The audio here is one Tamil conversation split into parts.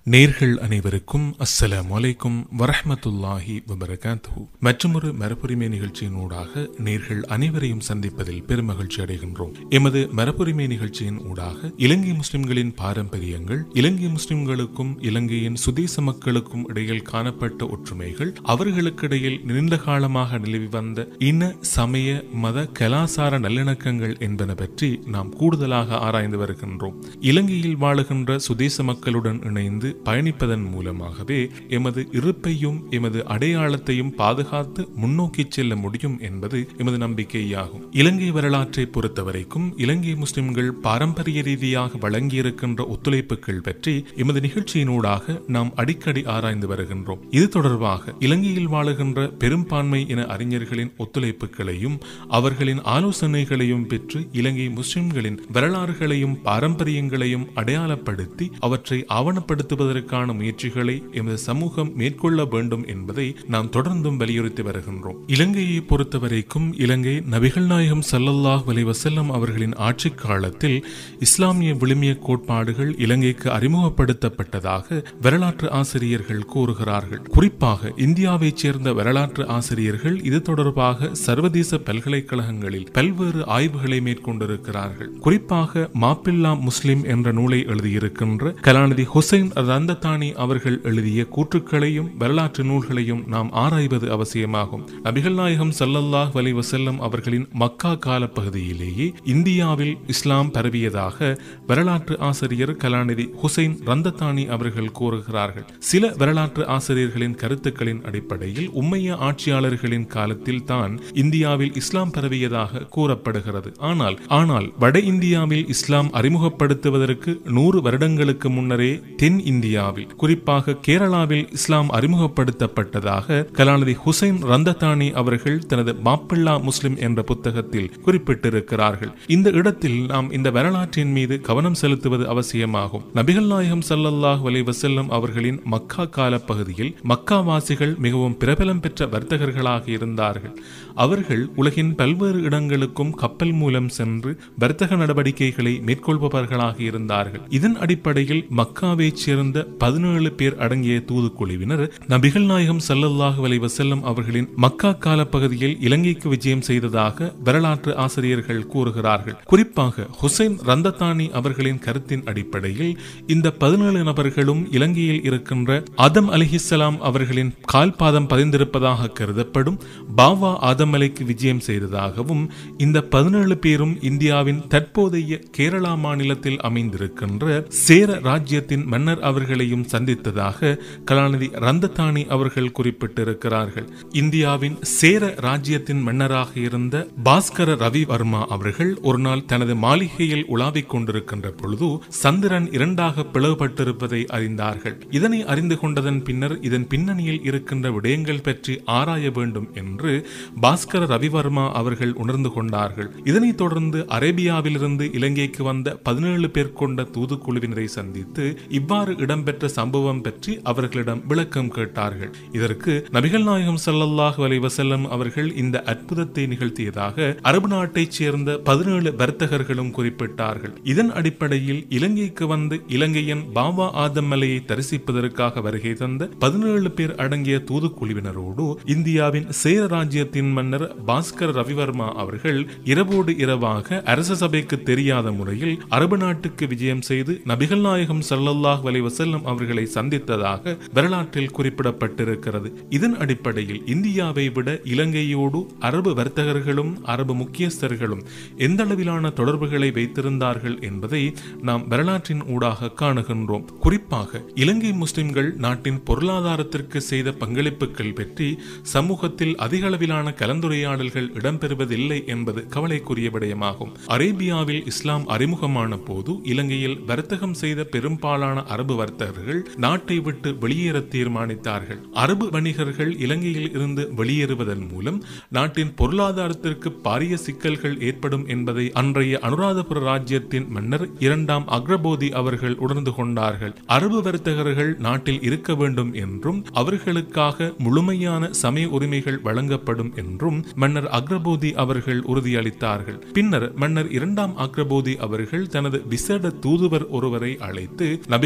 நேர்கள் அனைவருக்கும் அஸ்ஸலாமு அலைக்கும் வரஹ்மத்துல்லாஹி வபரகாத்துஹு மற்றொரு மரபுரிமை நிகழ்ச்சியின் ஊடாக நேர்கள் அனைவரையும் சந்திப்பதில் பெருமகிழ்ச்சி அடைகின்றோம் எமது மரபுரிமை நிகழ்ச்சியின் ஊடாக இலங்கை முஸ்லிம்களின் பாரம்பரியங்கள் இலங்கை முஸ்லிம்களுக்கும் இலங்கையின் சுதேச மக்களுக்கும் இடையில் காணப்பட்ட ஒற்றுமைகள் அவர்களுக்கிடையில் நீண்ட காலமாக நிலவி வந்த இன சமய மத கலாசார நல்லிணக்கங்கள் என்பன பற்றி நாம் கூடுதலாக ஆராய்ந்து வருகின்றோம் இலங்கையில் வாழுகின்ற சுதேச மக்களுடன் இணைந்து பயணிப்பதன் மூலமாகவே எமது இருப்பையும் எமது அடையாளத்தையும் பாதுகாத்து முன்னோக்கி செல்ல முடியும் என்பது எமது நம்பிக்கையாகும் இலங்கை வரலாற்றை பொறுத்தவரைக்கும் இலங்கை முஸ்லிம்கள் பாரம்பரிய ரீதியாக வழங்கியிருக்கின்ற ஒத்துழைப்புகள் பற்றி எமது நிகழ்ச்சியினூடாக நாம் அடிக்கடி ஆராய்ந்து வருகின்றோம் இது தொடர்பாக இலங்கையில் வாழுகின்ற பெரும்பான்மை என அறிஞர்களின் ஒத்துழைப்புகளையும் அவர்களின் ஆலோசனைகளையும் பெற்று இலங்கை முஸ்லிம்களின் வரலாறுகளையும் பாரம்பரியங்களையும் அடையாளப்படுத்தி அவற்றை ஆவணப்படுத்துவதற்கான முயற்சிகளை எமது சமூகம் மேற்கொள்ள வேண்டும் என்பதை நாம் தொடர்ந்தும் வலியுறுத்தி வருகின்றோம் இலங்கையை பொறுத்தவரைக்கும் இலங்கை நபிகள் நாயகம் சல்லல்லாஹ் அலை வசல்லம் அவர்களின் ஆட்சி காலத்தில் இஸ்லாமிய விழுமிய கோட்பாடுகள் இலங்கைக்கு அறிமுகப்படுத்தப்பட்டதாக வரலாற்று ஆசிரியர்கள் கூறுகிறார்கள் குறிப்பாக இந்தியாவைச் சேர்ந்த வரலாற்று ஆசிரியர்கள் இது தொடர்பாக சர்வதேச பல்கலைக்கழகங்களில் பல்வேறு ஆய்வுகளை மேற்கொண்டிருக்கிறார்கள் குறிப்பாக மாப்பில்லா முஸ்லிம் என்ற நூலை எழுதியிருக்கின்ற கலாநிதி ஹுசைன் ரந்தத்தானி அவர்கள் எழுதிய கூற்றுக்களையும் வரலாற்று நூல்களையும் நாம் ஆராய்வது அவசியமாகும் நபிகள் நாயகம் சல்லல்லாஹ் வலை வசல்லம் அவர்களின் மக்கா கால பகுதியிலேயே இந்தியாவில் இஸ்லாம் பரவியதாக வரலாற்று ஆசிரியர் கலாநிதி ஹுசைன் ரந்தத்தானி அவர்கள் கூறுகிறார்கள் சில வரலாற்று ஆசிரியர்களின் கருத்துக்களின் அடிப்படையில் உம்மைய ஆட்சியாளர்களின் காலத்தில் தான் இந்தியாவில் இஸ்லாம் பரவியதாக கூறப்படுகிறது ஆனால் ஆனால் வட இந்தியாவில் இஸ்லாம் அறிமுகப்படுத்துவதற்கு நூறு வருடங்களுக்கு முன்னரே தென் இந்தியாவில் குறிப்பாக கேரளாவில் இஸ்லாம் அறிமுகப்படுத்தப்பட்டதாக கலாநிதி ஹுசைன் ரந்தத்தானி அவர்கள் தனது மாப்பிள்ளா முஸ்லிம் என்ற புத்தகத்தில் குறிப்பிட்டிருக்கிறார்கள் இந்த இடத்தில் நாம் இந்த வரலாற்றின் மீது கவனம் செலுத்துவது அவசியமாகும் நபிகள் நாயகம் சல்லல்லாஹ் வலை வசல்லம் அவர்களின் மக்கா கால பகுதியில் மக்காவாசிகள் மிகவும் பிரபலம் பெற்ற வர்த்தகர்களாக இருந்தார்கள் அவர்கள் உலகின் பல்வேறு இடங்களுக்கும் கப்பல் மூலம் சென்று வர்த்தக நடவடிக்கைகளை மேற்கொள்பவர்களாக இருந்தார்கள் இதன் அடிப்படையில் மக்காவைச் சேர்ந்த பதினேழு பேர் அடங்கிய தூதுக்குழுவினர் நபிகள் நாயகம் சல்லல்லாஹு அலை வசல்லம் அவர்களின் மக்கா கால பகுதியில் இலங்கைக்கு விஜயம் செய்ததாக வரலாற்று ஆசிரியர்கள் கூறுகிறார்கள் குறிப்பாக ஹுசைன் ரந்தத்தானி அவர்களின் கருத்தின் அடிப்படையில் இந்த பதினேழு நபர்களும் இலங்கையில் இருக்கின்ற ஆதம் அலிஹிசலாம் அவர்களின் கால்பாதம் பதிந்திருப்பதாக கருதப்படும் பாவா ஆதம் அலைக்கு விஜயம் செய்ததாகவும் இந்த பதினேழு பேரும் இந்தியாவின் தற்போதைய கேரளா மாநிலத்தில் அமைந்திருக்கின்ற சேர ராஜ்யத்தின் மன்னர் அவர்களையும் சந்தித்ததாக கலாநிதி ரந்தத்தானி அவர்கள் குறிப்பிட்டிருக்கிறார்கள் இந்தியாவின் சேர ராஜ்யத்தின் மன்னராக இருந்த பாஸ்கர ரவி வர்மா அவர்கள் ஒரு நாள் தனது மாளிகையில் உலாவிக் கொண்டிருக்கின்ற பொழுது சந்திரன் இரண்டாக பிளவுபட்டிருப்பதை அறிந்தார்கள் இதனை அறிந்து கொண்டதன் பின்னர் இதன் பின்னணியில் இருக்கின்ற விடயங்கள் பற்றி ஆராய வேண்டும் என்று பாஸ்கர ரவிவர்மா அவர்கள் உணர்ந்து கொண்டார்கள் இதனைத் தொடர்ந்து அரேபியாவிலிருந்து இலங்கைக்கு வந்த பதினேழு பேர் கொண்ட தூதுக்குழுவினரை சந்தித்து இவ்வாறு இடம்பெற்ற சம்பவம் பற்றி அவர்களிடம் விளக்கம் கேட்டார்கள் இதற்கு நபிகள் நாயகம் சல்லல்லாஹு அலை வசல்லம் அவர்கள் இந்த அற்புதத்தை நிகழ்த்தியதாக அரபு நாட்டைச் சேர்ந்த பதினேழு வர்த்தகர்களும் குறிப்பிட்டார்கள் இதன் அடிப்படையில் இலங்கைக்கு வந்து இலங்கையின் பாபா ஆதம் மலையை தரிசிப்பதற்காக வருகை தந்த பதினேழு பேர் அடங்கிய தூதுக்குழுவினரோடு இந்தியாவின் சேர ராஜ்யத்தின் மன்னர் பாஸ்கர் ரவிவர்மா அவர்கள் இரவோடு இரவாக அரச சபைக்கு தெரியாத முறையில் அரபு நாட்டுக்கு விஜயம் செய்து நபிகள் நாயகம் சல்லல்லாஹ் வலை வசல்லம் அவர்களை சந்தித்ததாக வரலாற்றில் குறிப்பிடப்பட்டிருக்கிறது இதன் அடிப்படையில் இந்தியாவை விட இலங்கையோடு அரபு வர்த்தகர்களும் அரபு முக்கியஸ்தர்களும் எந்த அளவிலான தொடர்புகளை வைத்திருந்தார்கள் என்பதை நாம் வரலாற்றின் ஊடாக காணுகின்றோம் குறிப்பாக இலங்கை முஸ்லிம்கள் நாட்டின் பொருளாதாரத்திற்கு செய்த பங்களிப்புகள் பற்றி சமூகத்தில் அதிக அளவிலான கலந்துரையாடல்கள் இடம்பெறுவதில்லை என்பது கவலைக்குரிய விடயமாகும் அரேபியாவில் இஸ்லாம் அறிமுகமான போது இலங்கையில் வர்த்தகம் செய்த பெரும்பாலான அரபு வர்த்தகர்கள் நாட்டை விட்டு வெளியேற தீர்மானித்தார்கள் அரபு வணிகர்கள் இலங்கையில் இருந்து வெளியேறுவதன் மூலம் நாட்டின் பொருளாதாரத்திற்கு பாரிய சிக்கல்கள் ஏற்படும் என்பதை அன்றைய அனுராதபுர ராஜ்யத்தின் மன்னர் இரண்டாம் அக்ரபோதி அவர்கள் உணர்ந்து கொண்டார்கள் அரபு வர்த்தகர்கள் நாட்டில் இருக்க வேண்டும் என்றும் அவர்களுக்காக முழுமையான சமய உரிமைகள் வழங்கப்படும் என்றும் மன்னர் அக்ரபோதி அவர்கள் உறுதியளித்தார்கள் பின்னர் மன்னர் இரண்டாம் அக்ரபோதி அவர்கள் தனது விசேட தூதுவர் ஒருவரை அழைத்து நபிகள் நாயகம்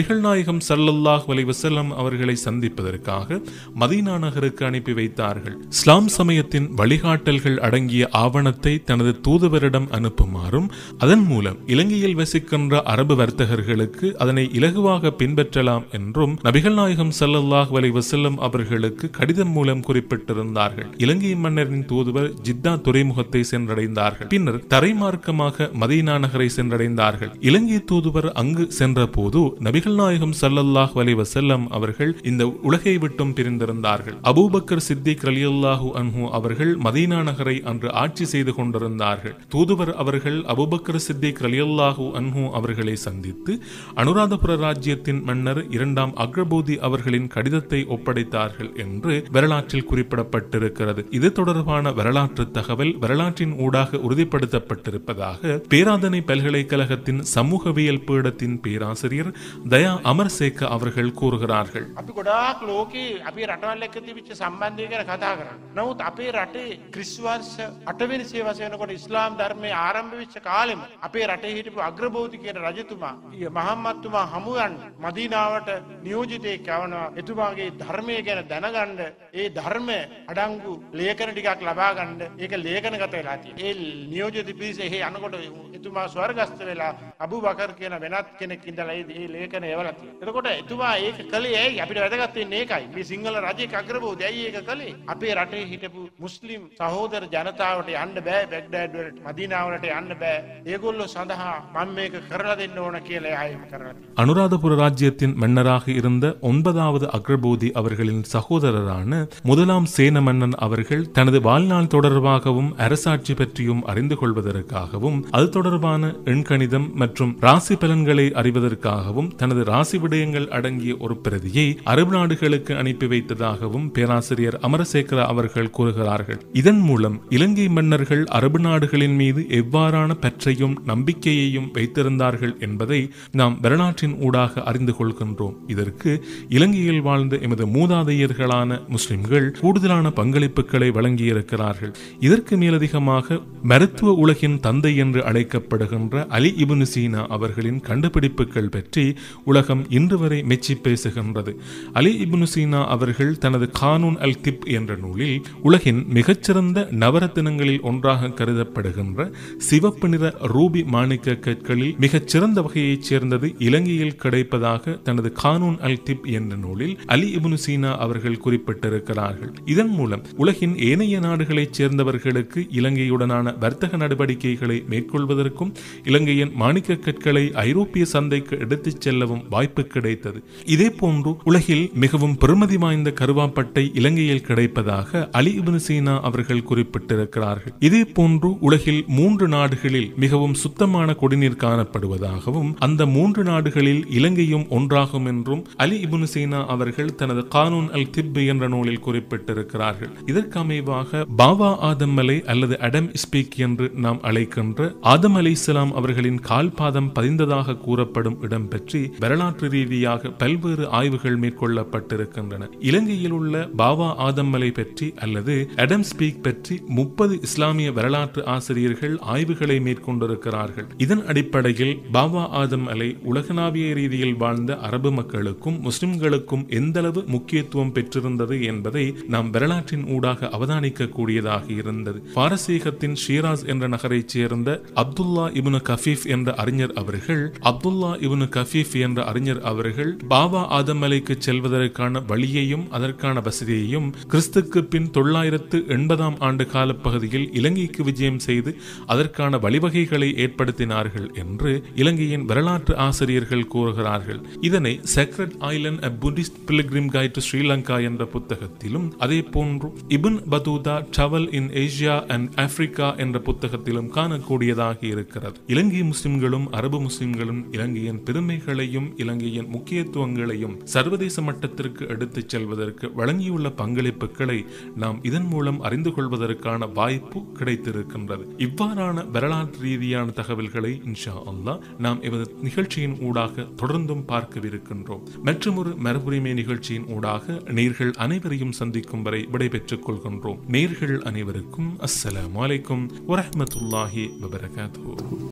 நாயகம் ஸல்லல்லாஹு அலைஹி வஸல்லம் அவர்களை சந்திப்பதற்காக மதீனா நகருக்கு அனுப்பி வைத்தார்கள் இஸ்லாம் சமயத்தின் வழிகாட்டல்கள் அடங்கிய ஆவணத்தை தனது தூதுவரிடம் அனுப்புமாறும் அதன் மூலம் இலங்கையில் வசிக்கின்ற அரபு வர்த்தகர்களுக்கு அதனை இலகுவாக பின்பற்றலாம் என்றும் நபிகள் நாயகம் ஸல்லல்லாஹு அலைஹி வஸல்லம் அவர்களுக்கு கடிதம் மூலம் குறிப்பிட்டிருந்தார்கள் இலங்கை மன்னரின் தூதுவர் ஜித்தா துறைமுகத்தை சென்றடைந்தார்கள் பின்னர் தரைமார்க்கமாக மதீனா நகரை சென்றடைந்தார்கள் இலங்கை தூதுவர் அங்கு சென்ற போது நபிகள் நாயகம் ஸல்லல்லாஹு அலைஹி வஸல்லம் அவர்கள் இந்த உலகை விட்டும் பிரிந்திருந்தார்கள் அபூபக்கர் சித்திக் ரலியல்லாஹு அன்ஹு அவர்கள் மதீனா நகரை அன்று ஆட்சி செய்து கொண்டிருந்தார்கள் தூதுவர் அவர்கள் அபூபக்கர் சித்திக் ரலியல்லாஹு அன்ஹு அவர்களை சந்தித்து அனுராதபுர ராஜ்யத்தின் மன்னர் இரண்டாம் அக்ரபூதி அவர்களின் கடிதத்தை ஒப்படைத்தார்கள் என்று வரலாற்றில் குறிப்பிடப்பட்டிருக்கிறது இது தொடர்பான வரலாற்று தகவல் வரலாற்றின் ஊடாக உறுதிப்படுத்தப்பட்டிருப்பதாக பேராதனை பல்கலைக்கழகத்தின் சமூகவியல் பீடத்தின் பேராசிரியர் தயா அமர்சேக அவர்கள் கூறுகிறார்கள் අපි ගොඩාක් ලෝකයේ අපේ රටවල් එක්ක තිබිච්ච සම්බන්ධය ගැන කතා කරන්න. නමුත් අපේ රටේ ක්‍රිස්වර්ෂ අටවෙනි සේවස වෙනකොට ඉස්ලාම් ධර්මයේ ආරම්භ වෙච්ච කාලෙම අපේ රටේ හිටපු අග්‍රබෝධි කියන රජතුමා මහම්මත්තුමා හමුගන්න මදීනාවට නියෝජිතයෙක් යවනවා. එතුමාගේ ධර්මය ගැන දැනගන්න ඒ ධර්මය අඩංගු ලේඛන ටිකක් ලබා ගන්න ඒක ලේඛනගත වෙලා තියෙනවා. ඒ නියෝජිත පිරිස එහි යනකොට එතුමා ස්වර්ගස්ත වෙලා අබු බකර් කියන වෙනත් කෙනෙක් ඉඳලා ඒ ඒ ලේඛන එවලා තියෙනවා. එතකොට එතුමා ඒක කළේ ඇයි? අපිට වැදගත් වෙන්නේ ඒකයි. මේ සිංහල රජයක අග්‍රබෝධි ඇයි ඒක කළේ? අපේ රටේ හිටපු මුස්ලිම් සහෝදර ජනතාවට යන්න බෑ බැග්ඩෑඩ් වලට මදීනාවලට යන්න බෑ. ඒගොල්ලෝ සඳහා මම මේක කරලා දෙන්න ඕන කියලා එයා එහෙම කරලා තියෙනවා. அனுராதபுர ராஜ்யத்தின் மன்னராக இருந்த ஒன்பதாவது அக்ரபோதி அவர்களின் சகோதரரான முதலாம் சேன மன்னன் அவர்கள் தனது வாழ்நாள் தொடர்பாகவும் அரசாட்சி பற்றியும் அறிந்து கொள்வதற்காகவும் அது தொடர்பான எண்கணிதம் மற்றும் ராசி பலன்களை அறிவதற்காகவும் தனது ராசி விடயங்கள் அடங்கிய ஒரு பிரதியை அரபு நாடுகளுக்கு அனுப்பி வைத்ததாகவும் பேராசிரியர் அமரசேகர அவர்கள் கூறுகிறார்கள் இதன் மூலம் இலங்கை மன்னர்கள் அரபு நாடுகளின் மீது எவ்வாறான பற்றையும் நம்பிக்கையையும் வைத்திருந்தார்கள் என்பதை நாம் வரலாற்றின் ஊடாக அறிந்து கொள்கின்றோம் இதற்கு இலங்கையில் வாழ்ந்த எமது மூதாதையர்களான முஸ்லிம்கள் கூடுதலான பங்களிப்புகளை வழங்கியிருக்கிறார்கள் இதற்கு மேலதிகமாக மருத்துவ உலகின் தந்தை என்று அழைக்கப்படுகின்ற அலி இபுனு சீனா அவர்களின் கண்டுபிடிப்புகள் பற்றி உலகம் இன்று வரை மெச்சி பேசுகின்றது அலி இபுனு சீனா அவர்கள் தனது கானூன் அல் திப் என்ற நூலில் உலகின் மிகச்சிறந்த நவரத்தினங்களில் ஒன்றாக கருதப்படுகின்ற சிவப்பு நிற ரூபி மாணிக்க கற்களில் மிகச் சிறந்த வகையைச் சேர்ந்தது இலங்கையில் கிடைப்பதாக தனது கானூன் அல் திப் என்ற நூலில் அலி இபுனு சீனா அவர்கள் குறிப்பிட்டிருக்கிறார்கள் இதன் மூலம் உலகின் ஏனைய நாடுகளைச் சேர்ந்தவர்களுக்கு இலங்கையுடனான வர்த்தக நடவடிக்கைகளை மேற்கொள்வதற்கும் இலங்கையின் மாணிக்க கற்களை ஐரோப்பிய சந்தைக்கு எடுத்துச் செல்லவும் வாய்ப்பு கிடைத்தது இதே போன்று உலகில் மிகவும் பெருமதி வாய்ந்த கருவாப்பட்டை இலங்கையில் கிடைப்பதாக அலி இப்னு சீனா அவர்கள் குறிப்பிட்டிருக்கிறார்கள் இதே போன்று உலகில் மூன்று நாடுகளில் மிகவும் சுத்தமான குடிநீர் காணப்படுவதாகவும் அந்த மூன்று நாடுகளில் இலங்கையும் ஒன்றாகும் என்றும் அலி இப்னு சீனா அவர்கள் தனது கானூன் அல் திப் என்ற நூலில் குறிப்பிட்டிருக்கிறார்கள் இதற்கு அமைவாக பாபா ஆதம் மலை அல்லது அடம் ஸ்பீக் என்று நாம் அழைக்கின்ற ஆதம் அலை இஸ்லாம் அவர்களின் கால் பாதம் பதிந்ததாக கூறப்படும் இடம் பற்றி வரலாற்று ரீதியாக பல்வேறு ஆய்வுகள் மேற்கொள்ளப்பட்டிருக்கின்றன இலங்கையில் உள்ள பாபா ஆதம் மலை பற்றி அல்லது அடம் ஸ்பீக் பற்றி முப்பது இஸ்லாமிய வரலாற்று ஆசிரியர்கள் ஆய்வுகளை மேற்கொண்டிருக்கிறார்கள் இதன் அடிப்படையில் பாபா ஆதம் அலை உலகளாவிய ரீதியில் வாழ்ந்த அரபு மக்களுக்கும் முஸ்லிம்களுக்கும் எந்தளவு முக்கியத்துவம் பெற்றிருந்தது என்பதை நாம் வரலாற்றின் ஊடாக அவதானிக்க கூடியதாக இருந்தது பாரசீகத்தின் ஷீராஸ் என்ற நகரைச் சேர்ந்த அப்துல்லா இப்னு கஃபீஃப் என்ற அறிஞர் அவர்கள் அப்துல்லா இப்னு கஃபீஃப் என்ற அறிஞர் அவர்கள் பாபா ஆதம் அலைக்கு செல்வதற்கான வழியையும் அதற்கான வசதியையும் கிறிஸ்துக்கு பின் தொள்ளாயிரத்து எண்பதாம் ஆண்டு காலப்பகுதியில் இலங்கைக்கு விஜயம் செய்து அதற்கான வழிவகைகளை ஏற்படுத்தினார்கள் என்று இலங்கையின் வரலாற்று ஆசிரியர்கள் கூறுகிறார்கள் இதனை secret island a Buddhist pilgrim guide to Sri Lanka என்ற புத்தகத்திலும் அதே போன்று Ibn Battuta travel in Asia and Africa என்ற புத்தகத்திலும் காணக்கூடியதாக இருக்கிறது இலங்கை முஸ்லிம்களும் அரபு முஸ்லிம்களும் இலங்கையின் பெருமைகளையும் இலங்கையின் முக்கியத்துவங்களையும் சர்வதேச மட்டத்திற்கு எடுத்துச் செல்வதற்கு வழங்கியுள்ள பங்களிப்புகளை நாம் இதன் மூலம் அறிந்து கொள்வதற்கான வாய்ப்பு கிடைத்திருக்கின்றது இவ்வாறான வரலாற்று ரீதியான தகவல்களை இன்ஷா அல்லாஹ் நாம் எமது நிகழ்ச்சியின் ஊடாக தொடர்ந்தும் பார்க்கவிருக்கின்றோம் மற்றும் ஒரு மரபுரிமை நிகழ்ச்சியின் ஊடாக நேர்கள் அனைவரையும் சந்திக்கும் வரை விடைபெற்றுக் கொள்கின்றோம் நேர்கள் அனைவருக்கும் அஸ்ஸலாமு அலைக்கும் வரஹ்மத்துல்லாஹி வபரகாத்துஹு